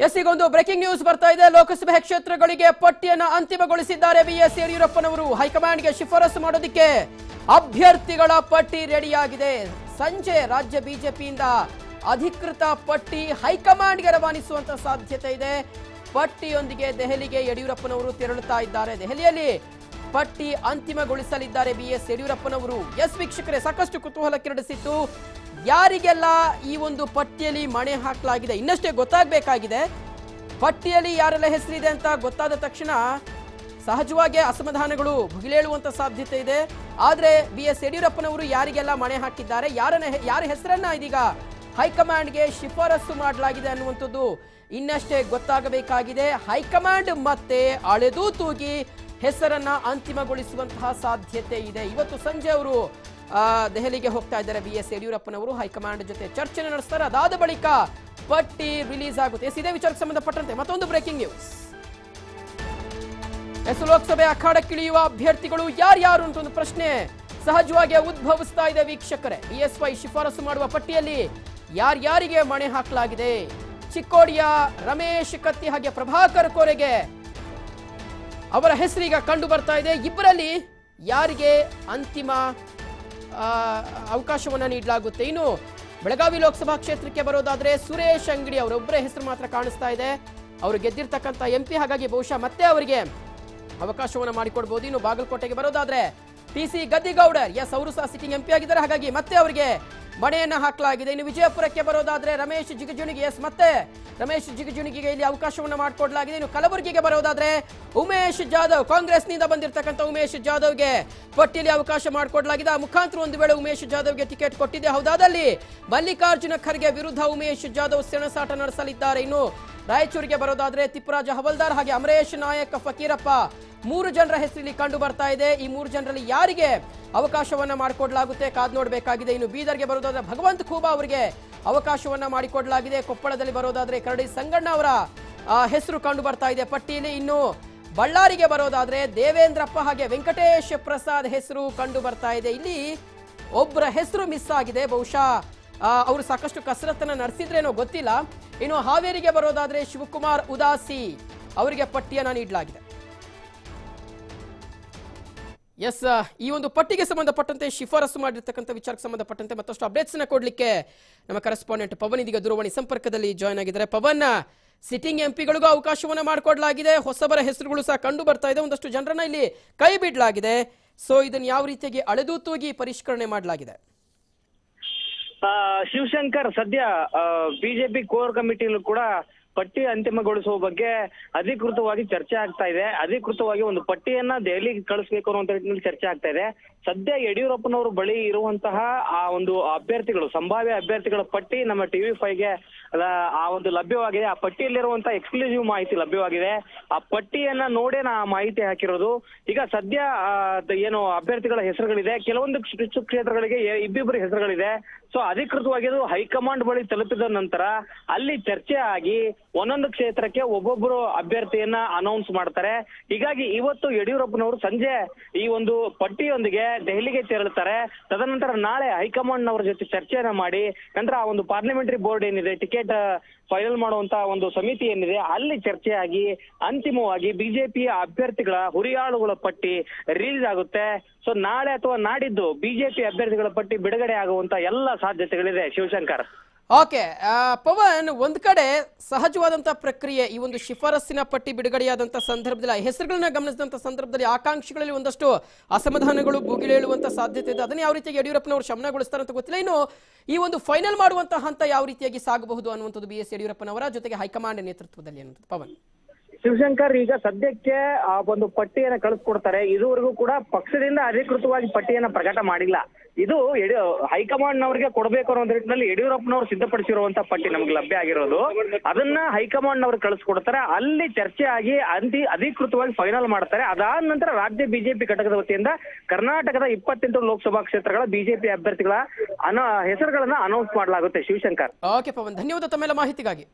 S ಈಗೊಂದು breaking news ಬರ್ತಾ ಇದೆ ಲೋಕಸಭೆ ಕ್ಷೇತ್ರಗಳಿಗೆ ಪಟ್ಟಿಯನ್ನ ಅಂತಿಮಗೊಳಿಸಿದ್ದಾರೆ ಬಿ ಎಸ್ ಯಡಿಯೂರಪ್ಪನವರು ಹೈಕಮಾಂಡ್ಗೆ ಶಿಫಾರಸು ಮಾಡೋದಕ್ಕೆ ಅಭ್ಯರ್ಥಿಗಳ ಪಟ್ಟಿ ರೆಡಿಯಾಗಿದೆ ಸಂಜೆ ರಾಜ್ಯ ಬಿಜೆಪಿಯಿಂದ ಅಧಿಕೃತ ಪಟ್ಟಿ ಹೈಕಮಾಂಡ್ಗೆ ರವಾನಿಸುವಂತ ಸಾಧ್ಯತೆ ಇದೆ ಪಟ್ಟಿಯೊಂದಿಗೆ ದೆಹಲಿಗೆ ಯಡಿಯೂರಪ್ಪನವರು ತೆರಳುತ್ತಾ ಇದ್ದಾರೆ ದೆಹಲಿಯಲ್ಲಿ ಪಟ್ಟಿ ಅಂತಿಮಗೊಳಿಸಲಿದ್ದಾರೆ ಬಿ ಎಸ್ ಯಡಿಯೂರಪ್ಪನವರು ಎಸ್ ವೀಕ್ಷಕರೇ ಸಾಕಷ್ಟು ಕುತೂಹಲ ಕೆರಳಿಸಿತ್ತು ಯಾರಿಗೆಲ್ಲ ಈ ಒಂದು ಪಟ್ಟಿಯಲ್ಲಿ ಮಣೆ ಹಾಕಲಾಗಿದೆ ಇನ್ನಷ್ಟೇ ಗೊತ್ತಾಗಬೇಕಾಗಿದೆ ಪಟ್ಟಿಯಲ್ಲಿ ಯಾರೆಲ್ಲ ಹೆಸರಿದೆ ಅಂತ ಗೊತ್ತಾದ ತಕ್ಷಣ ಸಹಜವಾಗಿ ಅಸಮಾಧಾನಗಳು ಭುಗಿಲೇಳುವಂತ ಸಾಧ್ಯತೆ ಇದೆ ಆದ್ರೆ ಬಿ ಎಸ್ ಯಡಿಯೂರಪ್ಪನವರು ಯಾರಿಗೆಲ್ಲ ಮಣೆ ಹಾಕಿದ್ದಾರೆ ಯಾರನ್ನ ಹೆ- ಯಾರ ಹೆಸರನ್ನ ಇದೀಗ ಹೈಕಮಾಂಡ್ಗೆ ಶಿಫಾರಸು ಮಾಡಲಾಗಿದೆ ಅನ್ನುವಂಥದ್ದು ಇನ್ನಷ್ಟೇ ಗೊತ್ತಾಗಬೇಕಾಗಿದೆ ಹೈಕಮಾಂಡ್ ಮತ್ತೆ ಅಳೆದು ತೂಗಿ ಹೆಸರನ್ನ ಅಂತಿಮಗೊಳಿಸುವಂತಹ ಸಾಧ್ಯತೆ ಇದೆ ಇವತ್ತು ಸಂಜೆ ಅವರು ಆ, ದೆಹಲಿಗೆ ಹೋಗ್ತಾ ಇದ್ದಾರೆ ಬಿ ಎಸ್ ಯಡಿಯೂರಪ್ಪನವರು ಹೈಕಮಾಂಡ್ ಜೊತೆ ಚರ್ಚೆ ನಡೆಸ್ತಾರೆ ಅದಾದ ಬಳಿಕ ಪಟ್ಟಿ ರಿಲೀಸ್ ಆಗುತ್ತೆ ಎಸ್ ಇದೇ ವಿಚಾರಕ್ಕೆ ಸಂಬಂಧಪಟ್ಟಂತೆ ಮತ್ತೊಂದು ಬ್ರೇಕಿಂಗ್ ನ್ಯೂಸ್ ಎಸ್ ಲೋಕಸಭೆ ಅಖಾಡಕ್ಕಿಳಿಯುವ ಅಭ್ಯರ್ಥಿಗಳು ಯಾರ್ಯಾರು ಅಂತ ಒಂದು ಪ್ರಶ್ನೆ ಸಹಜವಾಗಿ ಉದ್ಭವಿಸ್ತಾ ಇದೆ ವೀಕ್ಷಕರೇ ಬಿಎಸ್ವೈ ಶಿಫಾರಸು ಮಾಡುವ ಪಟ್ಟಿಯಲ್ಲಿ ಯಾರ್ಯಾರಿಗೆ ಮಣೆ ಹಾಕಲಾಗಿದೆ ಚಿಕ್ಕೋಡಿಯ ರಮೇಶ್ ಕತ್ತಿ ಹಾಗೆ ಪ್ರಭಾಕರ್ ಕೋರೆಗೆ ಅವರ ಹೆಸರೀಗ ಕಂಡು ಬರ್ತಾ ಇದೆ ಇಬ್ಬರಲ್ಲಿ ಯಾರಿಗೆ ಅಂತಿಮ ಆ, ಅವಕಾಶವನ್ನ ನೀಡಲಾಗುತ್ತೆ ಇನ್ನು ಬೆಳಗಾವಿ ಲೋಕಸಭಾ ಕ್ಷೇತ್ರಕ್ಕೆ ಬರೋದಾದ್ರೆ ಸುರೇಶ್ ಅಂಗಡಿ ಅವರೊಬ್ಬರೇ ಹೆಸರು ಮಾತ್ರ ಕಾಣಿಸ್ತಾ ಇದೆ ಅವರು ಗೆದ್ದಿರ್ತಕ್ಕಂಥ ಎಂ ಪಿ ಹಾಗಾಗಿ ಬಹುಶಃ ಮತ್ತೆ ಅವರಿಗೆ ಅವಕಾಶವನ್ನ ಮಾಡಿಕೊಡ್ಬೋದು ಇನ್ನು ಬಾಗಲಕೋಟೆಗೆ ಬರೋದಾದ್ರೆ ಟಿ ಸಿ ಗದ್ದಿಗೌಡರ್ ಎಸ್ ಅವರು ಸಹ ಸಿಟ್ಟಿಂಗ್ ಎಂ ಪಿ ಆಗಿದ್ದಾರೆ ಹಾಗಾಗಿ ಮತ್ತೆ ಅವರಿಗೆ ಮಣೆಯನ್ನ ಹಾಕಲಾಗಿದೆ ಇನ್ನು ವಿಜಯಪುರಕ್ಕೆ ಬರೋದಾದ್ರೆ ರಮೇಶ್ ಜಿಗಜುಣಿಗಿ ಎಸ್ ಮತ್ತೆ ರಮೇಶ್ ಜಿಗಜುಣಿಗಿಗೆ ಇಲ್ಲಿ ಅವಕಾಶವನ್ನ ಮಾಡಿಕೊಡ್ಲಾಗಿದೆ ಇನ್ನು ಕಲಬುರಗಿಗೆ ಬರೋದಾದ್ರೆ ಉಮೇಶ್ ಜಾಧವ್ ಕಾಂಗ್ರೆಸ್ನಿಂದ ಬಂದಿರತಕ್ಕಂಥ ಉಮೇಶ್ ಜಾಧವ್ಗೆ ಪಟ್ಟಿಯಲ್ಲಿ ಅವಕಾಶ ಮಾಡಿಕೊಡ್ಲಾಗಿದೆ ಆ ಮುಖಾಂತರ ಒಂದು ವೇಳೆ ಉಮೇಶ್ ಜಾಧವ್ಗೆ ಟಿಕೆಟ್ ಕೊಟ್ಟಿದೆ ಹೌದಾದಲ್ಲಿ ಮಲ್ಲಿಕಾರ್ಜುನ ಖರ್ಗೆ ವಿರುದ್ಧ ಉಮೇಶ್ ಜಾಧವ್ ಸೆಣಸಾಟ ನಡೆಸಲಿದ್ದಾರೆ ಇನ್ನು ರಾಯಚೂರಿಗೆ ಬರೋದಾದ್ರೆ ತಿಪ್ಪರಾಜ ಹವಲ್ದಾರ್ ಹಾಗೆ ಅಮರೇಶ್ ನಾಯಕ್ ಫಕೀರಪ್ಪ ಮೂರು ಜನರ ಹೆಸರಲ್ಲಿ ಕಂಡು ಬರ್ತಾ ಇದೆ ಈ ಮೂರು ಜನರಲ್ಲಿ ಯಾರಿಗೆ ಅವಕಾಶವನ್ನ ಮಾಡಿಕೊಡ್ಲಾಗುತ್ತೆ ಕಾದ್ ನೋಡಬೇಕಾಗಿದೆ ಇನ್ನು ಬೀದರ್ಗೆ ಬರೋದಾದ್ರೆ ಭಗವಂತ ಖೂಬಾ ಅವರಿಗೆ ಅವಕಾಶವನ್ನ ಮಾಡಿಕೊಡ್ಲಾಗಿದೆ ಕೊಪ್ಪಳದಲ್ಲಿ ಬರೋದಾದ್ರೆ ಕರಡಿ ಸಂಗಣ್ಣ ಅವರ ಆ, ಹೆಸರು ಕಂಡು ಬರ್ತಾ ಇದೆ ಪಟ್ಟಿಯಲ್ಲಿ ಇನ್ನು ಬಳ್ಳಾರಿಗೆ ಬರೋದಾದ್ರೆ ದೇವೇಂದ್ರಪ್ಪ ಹಾಗೆ ವೆಂಕಟೇಶ್ ಪ್ರಸಾದ್ ಹೆಸರು ಕಂಡು ಬರ್ತಾ ಇದೆ ಇಲ್ಲಿ ಒಬ್ಬರ ಹೆಸರು ಮಿಸ್ ಆಗಿದೆ ಬಹುಶಃ ಆ, ಅವರು ಸಾಕಷ್ಟು ಕಸರತ್ತನ್ನ ನಡೆಸಿದ್ರೇನೋ ಗೊತ್ತಿಲ್ಲ ಇನ್ನು ಹಾವೇರಿಗೆ ಬರೋದಾದ್ರೆ ಶಿವಕುಮಾರ್ ಉದಾಸಿ ಅವರಿಗೆ ಪಟ್ಟಿಯನ್ನ ನೀಡಲಾಗಿದೆ ಎಸ್ ಈ ಒಂದು ಪಟ್ಟಿಗೆ ಸಂಬಂಧಪಟ್ಟಂತೆ ಶಿಫಾರಸು ಮಾಡಿರ್ತಕ್ಕಂಥ ವಿಚಾರಕ್ಕೆ ಸಂಬಂಧಪಟ್ಟಂತೆ ಮತ್ತಷ್ಟು ಅಪ್ಡೇಟ್ಸ್ ನ ಕೊಡ್ಲಿಕ್ಕೆ ನಮ್ಮ ಕರೆಸ್ಪಾಂಡೆಂಟ್ ಪವನ್ ಇದೀಗ ದೂರವಾಣಿ ಸಂಪರ್ಕದಲ್ಲಿ ಜಾಯ್ನ್ ಆಗಿದ್ದಾರೆ ಪವನ್ ಸಿಟ್ಟಿಂಗ್ ಎಂಪಿಗಳಿಗೂ ಅವಕಾಶವನ್ನ ಮಾಡಿಕೊಡ್ಲಾಗಿದೆ ಹೊಸಬರ ಹೆಸರುಗಳು ಸಹ ಕಂಡು ಬರ್ತಾ ಇದೆ ಒಂದಷ್ಟು ಜನರನ್ನ ಇಲ್ಲಿ ಕೈ ಬಿಡಲಾಗಿದೆ ಸೊ ಇದನ್ನ ಯಾವ ರೀತಿಯಾಗಿ ಅಳೆದು ತೂಗಿ ಪರಿಷ್ಕರಣೆ ಮಾಡಲಾಗಿದೆ ಆ, ಶಿವಶಂಕರ್ ಸದ್ಯ ಬಿಜೆಪಿ ಕೋರ್ ಕಮಿಟಿಯಲ್ಲೂ ಕೂಡ ಪಟ್ಟಿ ಅಂತಿಮಗೊಳಿಸುವ ಬಗ್ಗೆ ಅಧಿಕೃತವಾಗಿ ಚರ್ಚೆ ಆಗ್ತಾ ಇದೆ ಅಧಿಕೃತವಾಗಿ ಒಂದು ಪಟ್ಟಿಯನ್ನ ದೆಹಲಿಗೆ ಕಳಿಸ್ಬೇಕು ಅನ್ನುವಂತ ನಿಟ್ಟಿನಲ್ಲಿ ಚರ್ಚೆ ಆಗ್ತಾ ಇದೆ ಸದ್ಯ ಯಡಿಯೂರಪ್ಪನವರು ಬಳಿ ಇರುವಂತಹ ಆ ಒಂದು ಅಭ್ಯರ್ಥಿಗಳು ಸಂಭಾವ್ಯ ಅಭ್ಯರ್ಥಿಗಳ ಪಟ್ಟಿ ನಮ್ಮ ಟಿವಿ ಫೈವ್ಗೆ ಆ ಒಂದು ಲಭ್ಯವಾಗಿದೆ ಆ ಪಟ್ಟಿಯಲ್ಲಿರುವಂತಹ ಎಕ್ಸ್ಕ್ಲೂಸಿವ್ ಮಾಹಿತಿ ಲಭ್ಯವಾಗಿದೆ ಆ ಪಟ್ಟಿಯನ್ನ ನೋಡೇ ನಾ ಆ ಮಾಹಿತಿ ಹಾಕಿರೋದು ಈಗ ಸದ್ಯ ಆ, ದ- ಏನು ಅಭ್ಯರ್ಥಿಗಳ ಹೆಸರುಗಳಿದೆ ಕೆಲವೊಂದು ಕ್ಷ- ಕ್ಷೇತ್ರಗಳಿಗೆ ಎ- ಇಬ್ಬಿಬ್ಬರ ಹೆಸರುಗಳಿದೆ ಸೊ ಅಧಿಕೃತವಾಗಿ ಅದು ಹೈಕಮಾಂಡ್ ಬಳಿ ತಲುಪಿದ ನಂತರ ಅಲ್ಲಿ ಚರ್ಚೆ ಆಗಿ ಒಂದೊಂದು ಕ್ಷೇತ್ರಕ್ಕೆ ಒಬ್ಬೊಬ್ಬರು ಅಭ್ಯರ್ಥಿಯನ್ನ ಅನೌನ್ಸ್ ಮಾಡ್ತಾರೆ ಹೀಗಾಗಿ ಇವತ್ತು ಯಡಿಯೂರಪ್ಪನವರು ಸಂಜೆ ಈ ಒಂದು ಪಟ್ಟಿಯೊಂದಿಗೆ ದೆಹಲಿಗೆ ತೆರಳುತ್ತಾರೆ ತದನಂತರ ನಾಳೆ ಹೈಕಮಾಂಡ್ ನವರ ಜೊತೆ ಚರ್ಚೆಯನ್ನ ಮಾಡಿ ನಂತರ ಆ ಒಂದು ಪಾರ್ಲಿಮೆಂಟರಿ ಬೋರ್ಡ್ ಏನಿದೆ ಟಿಕೆಟ್ ಫೈನಲ್ ಮಾಡುವಂತ ಒಂದು ಸಮಿತಿ ಏನಿದೆ ಅಲ್ಲಿ ಚರ್ಚೆಯಾಗಿ ಅಂತಿಮವಾಗಿ ಬಿಜೆಪಿಯ ಅಭ್ಯರ್ಥಿಗಳ ಹುರಿಯಾಳುಗಳ ಪಟ್ಟಿ ರಿಲೀಸ್ ಆಗುತ್ತೆ ಸೊ ನಾಳೆ ಅಥವಾ ನಾಡಿದ್ದು ಬಿಜೆಪಿ ಅಭ್ಯರ್ಥಿಗಳ ಪಟ್ಟಿ ಬಿಡುಗಡೆ ಆಗುವಂತ ಎಲ್ಲ ಸಾಧ್ಯತೆಗಳಿದೆ ಶಿವಶಂಕರ್ ಓಕೆ ಪವನ್ ಒಂದ್ ಕಡೆ ಸಹಜವಾದಂತ ಪ್ರಕ್ರಿಯೆ ಈ ಒಂದು ಶಿಫಾರಸ್ಸಿನ ಪಟ್ಟಿ ಬಿಡುಗಡೆಯಾದಂತ ಸಂದರ್ಭದಲ್ಲಿ ಆ ಹೆಸರುಗಳನ್ನ ಗಮನಿಸಿದಂತ ಸಂದರ್ಭದಲ್ಲಿ ಆಕಾಂಕ್ಷಿಗಳಲ್ಲಿ ಒಂದಷ್ಟು ಅಸಮಾಧಾನಗಳು ಭುಗಿಲೇಳುವಂತ ಸಾಧ್ಯತೆ ಇದೆ ಅದನ್ನ ಯಾವ ರೀತಿಯಾಗಿ ಯಡಿಯೂರಪ್ಪನವರು ಶಮನಗೊಳಿಸ್ತಾರೆ ಅಂತ ಗೊತ್ತಿಲ್ಲ ಇನ್ನು ಈ ಒಂದು ಫೈನಲ್ ಮಾಡುವಂತ ಹಂತ ಯಾವ ರೀತಿಯಾಗಿ ಸಾಗಬಹುದು ಅನ್ನುವಂಥದ್ದು ಬಿ ಎಸ್ ಯಡಿಯೂರಪ್ಪನವರ ಜೊತೆಗೆ ಹೈಕಮಾಂಡ್ ನೇತೃತ್ವದಲ್ಲಿ ಅನ್ನುವಂಥದ್ದು ಪವನ್ ಶಿವಶಂಕರ್ ಈಗ ಸದ್ಯಕ್ಕೆ ಆ ಒಂದು ಪಟ್ಟಿಯನ್ನ ಕಳಿಸ್ಕೊಡ್ತಾರೆ ಇದುವರೆಗೂ ಕೂಡ ಪಕ್ಷದಿಂದ ಅಧಿಕೃತವಾಗಿ ಪಟ್ಟಿಯನ್ನ ಪ್ರಕಟ ಮಾಡಿಲ್ಲ ಇದು ಯಡಿ ಹೈಕಮಾಂಡ್ ನವರಿಗೆ ಕೊಡಬೇಕು ಅನ್ನೋ ನಿಟ್ಟಿನಲ್ಲಿ ಯಡಿಯೂರಪ್ಪನವರು ಸಿದ್ಧಪಡಿಸಿರುವಂತ ಪಟ್ಟಿ ನಮ್ಗೆ ಲಭ್ಯ ಆಗಿರೋದು ಅದನ್ನ ಹೈಕಮಾಂಡ್ ನವರು ಕಳಿಸ್ಕೊಡ್ತಾರೆ ಅಲ್ಲಿ ಚರ್ಚೆ ಆಗಿ ಅಂತಿ ಅಧಿಕೃತವಾಗಿ ಫೈನಲ್ ಮಾಡ್ತಾರೆ ಅದಾದ ನಂತರ ರಾಜ್ಯ ಬಿಜೆಪಿ ಘಟಕದ ವತಿಯಿಂದ ಕರ್ನಾಟಕದ ಇಪ್ಪತ್ತೆಂಟು ಲೋಕಸಭಾ ಕ್ಷೇತ್ರಗಳ ಬಿಜೆಪಿ ಅಭ್ಯರ್ಥಿಗಳ ಅನ ಹೆಸರುಗಳನ್ನ ಅನೌನ್ಸ್ ಮಾಡಲಾಗುತ್ತೆ ಶಿವಶಂಕರ್ ಓಕೆ ಪವನ್ ಧನ್ಯವಾದ ತಮ್ಮೆಲ್ಲ ಮಾಹಿತಿಗಾಗಿ